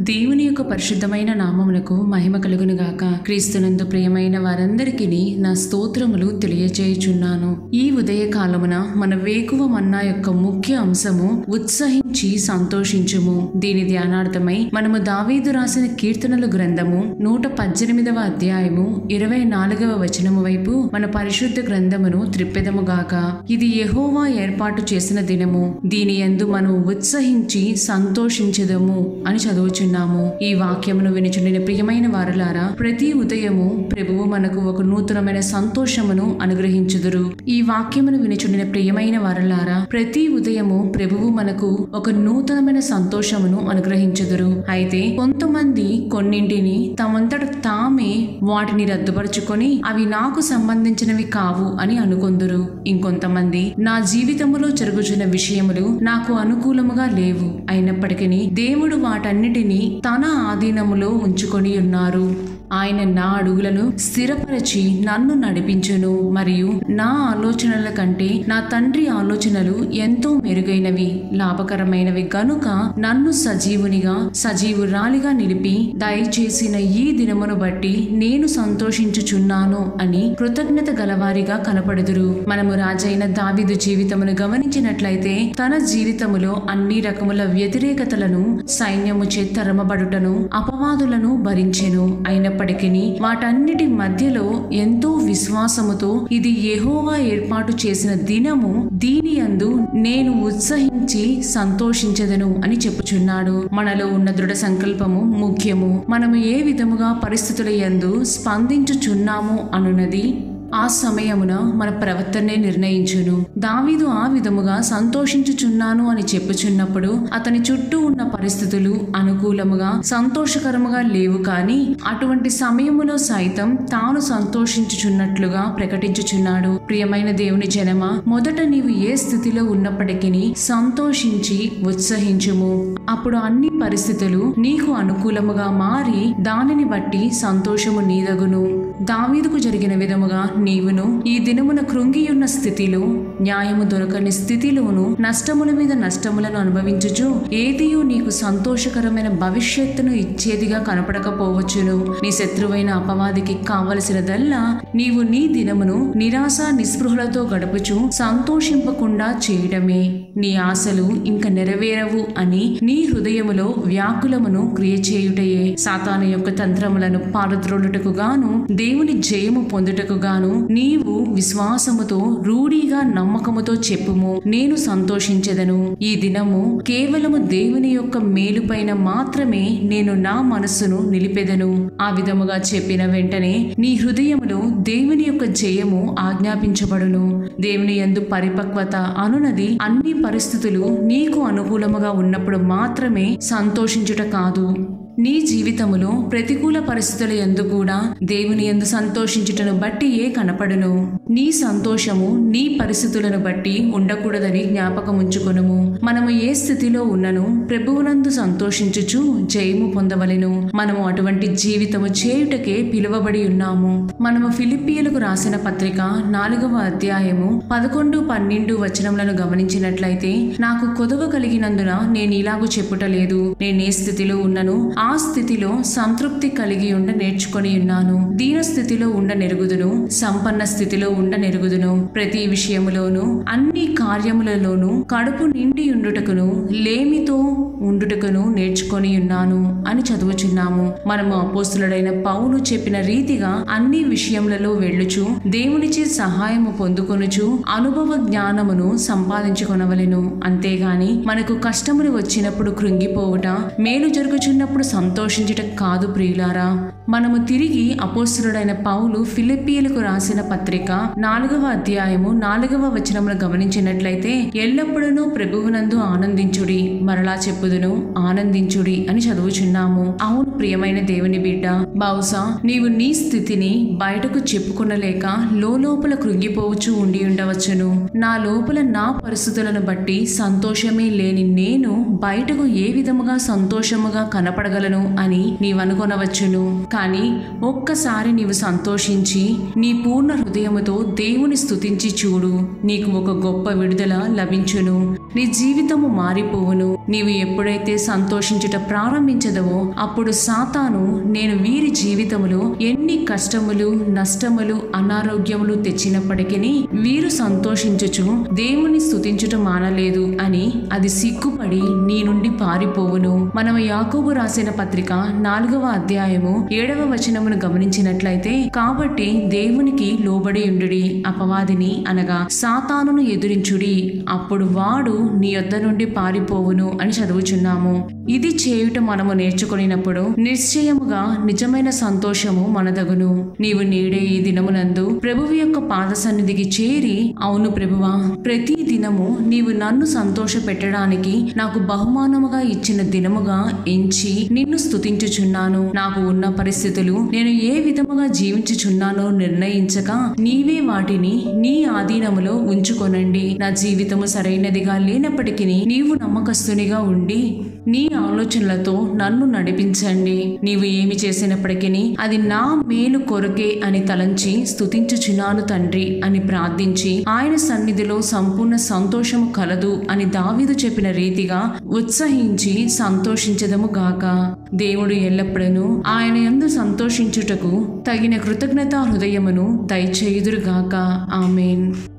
దేవుని యొక్క పరిశుద్ధమైన నామమునకు మహిమ కలుగును గాక క్రీస్తునందు ప్రియమైన వారందరికీ నా స్తోత్రములు తెలియజేయుచున్నాను ఈ ఉదయ కాలమున మన వేకువ మన్నా యొక్క ముఖ్య అంశము ఉత్సహించి సంతోషించుము దీని ధ్యానార్థమై మనము దావీదు రాసిన కీర్తనల గ్రంథము నూట పద్దెనిమిదవ అధ్యాయము ఇరవై నాలుగవ వచనము వైపు మన పరిశుద్ధ గ్రంథమును త్రిప్పెదము గాక ఇది యెహోవా ఏర్పాటు చేసిన దినము దీని యందు మనం ఉత్సహించి సంతోషించదము అని చదువుచున్నాము ఈ వాక్యమును వినిచుండిన ప్రియమైన వారులారా ప్రతి ఉదయము ప్రభువు మనకు ఒక నూతనమైన సంతోషమును అనుగ్రహించుదురు ఈ వాక్యమును వినిచుండిన ప్రియమైన వారులారా ప్రతి ఉదయము ప్రభువు మనకు ఒక నూతనమైన సంతోషమును అనుగ్రహించుదురు అయితే కొంతమంది కొన్నింటిని తమంతట తామే వాటిని రద్దుపరుచుకొని అవి నాకు సంబంధించినవి కావు అని అనుకొందురు ఇంకొంతమంది నా జీవితములో జరుగుచున్న విషయములు నాకు అనుకూలముగా లేవు అయినప్పటికీ దేవుడు వాటన్నిటినీ తన ఆధీనములో ఉంచుకొని ఉన్నారు ఆయన నా అడుగులను స్థిరపరచి నన్ను నడిపించును మరియు నా ఆలోచనల కంటే నా తండ్రి ఆలోచనలు ఎంతో మెరుగైనవి లాభకరమైనవి గనుక నన్ను సజీవునిగా సజీవురాలిగా నిలిపి దయచేసిన ఈ దినమును బట్టి నేను సంతోషించుచున్నాను అని కృతజ్ఞత గలవారిగా కనపడుదురు మనము రాజైన దావిదు జీవితమును గమనించినట్లయితే తన జీవితములో అన్ని రకముల వ్యతిరేకతలను సైన్యము చే తరమబడుటను అపవాదులను భరించెను అయినప్పటికీ వాటన్నిటి మధ్యలో ఎంతో విశ్వాసముతో ఇది యెహోవా ఏర్పాటు చేసిన దినము దీని యందు నేను ఉత్సహించి సంతోషించదను అని చెప్పుచున్నాడు మనలో ఉన్న దృఢ సంకల్పము ముఖ్యము మనము ఏ విధముగా పరిస్థితుల యందు స్పందించుచున్నాము అనున్నది ఆ సమయమున మన ప్రవర్తనే నిర్ణయించును దావీదు ఆ విధముగా సంతోషించుచున్నాను అని చెప్పుచున్నప్పుడు అతని చుట్టూ ఉన్న పరిస్థితులు అనుకూలముగా సంతోషకరముగా లేవు కానీ అటువంటి సమయములో సైతం తాను సంతోషించుచున్నట్లుగా ప్రకటించుచున్నాడు ప్రియమైన దేవుని జనమ మొదట నీవు ఏ స్థితిలో ఉన్నప్పటికీ సంతోషించి ఉత్సహించుము అప్పుడు అన్ని పరిస్థితులు నీకు అనుకూలముగా మారి దానిని బట్టి సంతోషము నీదగును దావీదుకు జరిగిన విధముగా నీవును ఈ దినమున కృంగియున్న స్థితిలో న్యాయము దొరకని స్థితిలోను నష్టముల మీద నష్టములను అనుభవించుచు ఏదియు నీకు సంతోషకరమైన భవిష్యత్తును ఇచ్చేదిగా కనపడకపోవచ్చును నీ శత్రువైన అపవాదికి కావలసినదల్లా నీవు నీ దినమును నిరాశ నిస్పృహలతో గడుపుచు సంతోషింపకుండా చేయడమే నీ ఆశలు ఇంక నెరవేరవు అని నీ హృదయములో వ్యాకులమును క్రియ చేయుటయే సాతాను యొక్క తంత్రములను పారద్రోలుటకు గాను దేవుని జయము పొందుటకు గాను నీవు విశ్వాసముతో రూఢిగా నమ్మకముతో చెప్పుము నేను సంతోషించెదను ఈ దినము కేవలము దేవుని యొక్క మేలుపైన మాత్రమే నేను నా మనస్సును నిలిపెదను ఆ విధముగా చెప్పిన వెంటనే నీ హృదయములో దేవుని యొక్క జయము ఆజ్ఞాపించబడును దేవుని యందు పరిపక్వత అనునది అన్ని పరిస్థితులు నీకు అనుకూలముగా ఉన్నప్పుడు మాత్రమే సంతోషించుట కాదు నీ జీవితములో ప్రతికూల పరిస్థితుల ఎందు కూడా దేవుని ఎందు సంతోషించుటను బట్టి ఏ కనపడును నీ సంతోషము నీ పరిస్థితులను బట్టి ఉండకూడదని జ్ఞాపకం ఉంచుకొనుము మనము ఏ స్థితిలో ఉన్నను ప్రభువునందు సంతోషించుచు జయము పొందవలెను మనము అటువంటి జీవితము చేయుటకే పిలువబడి ఉన్నాము మనము ఫిలిపియలకు రాసిన పత్రిక నాలుగవ అధ్యాయము పదకొండు పన్నెండు వచనములను గమనించినట్లయితే నాకు కొదవ కలిగినందున నేను ఇలాగూ చెప్పుటలేదు నేను ఏ స్థితిలో ఉన్నను ఆ స్థితిలో సంతృప్తి కలిగి ఉండ నేర్చుకొని ఉన్నాను దీన స్థితిలో ఉండ నెరుగుదును సంపన్న స్థితిలో ఉండ నెరుగుదును ప్రతి విషయములోను అన్ని కార్యములలోను కడుపు నిండి ఉండుటకును లేమితో ఉండుటకును నేర్చుకొని ఉన్నాను అని చదువుచున్నాము మనము అపోస్తులుడైన పౌలు చెప్పిన రీతిగా అన్ని విషయములలో వెళ్ళుచు దేవునిచే సహాయము పొందుకొనుచు అనుభవ జ్ఞానమును సంపాదించుకొనవలెను అంతేగాని మనకు కష్టములు వచ్చినప్పుడు కృంగిపోవుట మేలు జరుగుచున్నప్పుడు సంతోషించుట కాదు ప్రియులారా మనము తిరిగి అపోస్తులుడైన పౌలు ఫిలిపియలకు రాసిన పత్రిక నాలుగవ అధ్యాయము నాలుగవ వచనమును గమనించినట్లయితే ఎల్లప్పుడూ ప్రభువునందు ఆనందించుడి మరలా చెప్పుదును ఆనందించుడి అని చదువుచున్నాము అవును ప్రియమైన దేవుని బిడ్డ బహుశా నీవు నీ స్థితిని బయటకు చెప్పుకొనలేక లోపల కృంగిపోవచ్చు ఉండి ఉండవచ్చును నా లోపల నా పరిస్థితులను బట్టి సంతోషమే లేని నేను బయటకు ఏ విధముగా సంతోషముగా కనపడగలను అని నీవనుకొనవచ్చును కానీ ఒక్కసారి నీవు సంతోషించి నీ పూర్ణ హృదయముతో దేవుని స్తుతించి చూడు నీకు ఒక గొప్ప విడుదల లభించును నీ జీవితము మారిపోవును నీవు ఎప్పుడైతే సంతోషించుట ప్రారంభించదవో అప్పుడు సాతాను నేను వీరి జీవితములో ఎన్ని కష్టములు నష్టములు అనారోగ్యములు తెచ్చినప్పటికీ వీరు సంతోషించుచు దేవుని స్తుతించుట మానలేదు అని అది సిగ్గుపడి నీ నుండి పారిపోవును మనం యాకోబు రాసిన పత్రిక నాలుగవ అధ్యాయము ఏడవ వచనమును గమనించినట్లయితే కాబట్టి దేవునికి లోబడి ఉండుడి అపవాదిని అనగా సాతానును ఎదురించుడి అప్పుడు వాడు నీ యొద్ద నుండి పారిపోవును అని చదువుచున్నాము ఇది చేయుట మనము నేర్చుకునినప్పుడు నిశ్చయముగా నిజమైన సంతోషము మనదగును నీవు నేడే ఈ దినమునందు ప్రభువు యొక్క పాద సన్నిధికి చేరి అవును ప్రభువా ప్రతి దినము నీవు నన్ను సంతోష పెట్టడానికి నాకు బహుమానముగా ఇచ్చిన దినముగా ఎంచి నిన్ను స్తుతించుచున్నాను నాకు ఉన్న పరిస్థితులు నేను ఏ విధముగా జీవించుచున్నానో నిర్ణయించక నీవే వాటిని నీ ఆధీనములో ఉంచుకొనండి నా జీవితము సరైనదిగా లేనప్పటికీ నీవు నమ్మకస్తునిగా ఉండి నీ ఆలోచనలతో నన్ను నడిపించండి నీవు ఏమి చేసినప్పటికీ అది నా మేలు కొరకే అని తలంచి స్తుతించుచున్నాను తండ్రి అని ప్రార్థించి ఆయన సన్నిధిలో సంపూర్ణ సంతోషము కలదు అని దావీదు చెప్పిన రీతిగా ఉత్సహించి సంతోషించదము గాక దేవుడు ఎల్లప్పుడూ ఆయన యందు సంతోషించుటకు తగిన కృతజ్ఞతా హృదయమును దయచేయుదురుగాక ఆమెన్